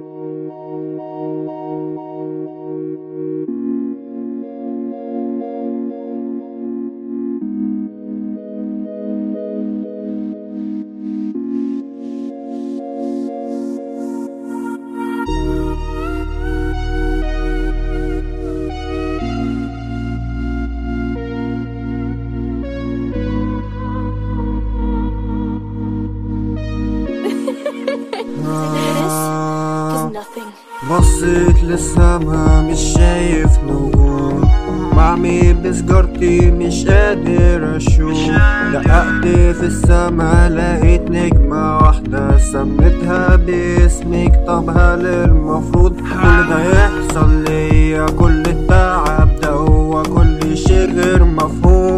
بصيت للسما مش شايف نجوم بعمي بسجارتي مش قادر اشوف دققت في السما لقيت نجمة واحدة سميتها باسمك طب هل المفروض كل ده يحصل ليا كل التعب ده هو كل شيء غير مفهوم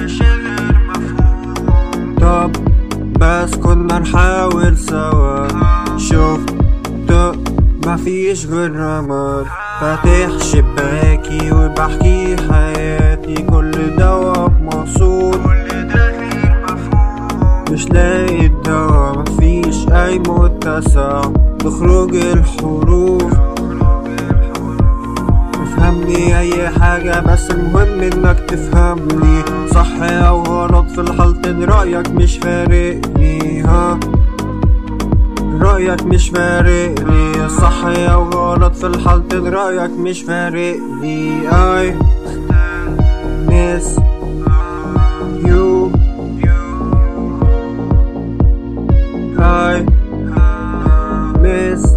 طب بس كنا نحاول سوا شفت مفيش غير رماد فاتح شباكي وبحكي حياتي كل دوا بمقصود مش لاقي الدوا مفيش اي متسع تخرج الحروف تفهمني اي حاجة بس المهم انك تفهمني صح او غلط في الحالتين رأيك مش فارقني ها رأيك مش فارقني صح او غلط في الحالتين رأيك مش فارقني I miss you I miss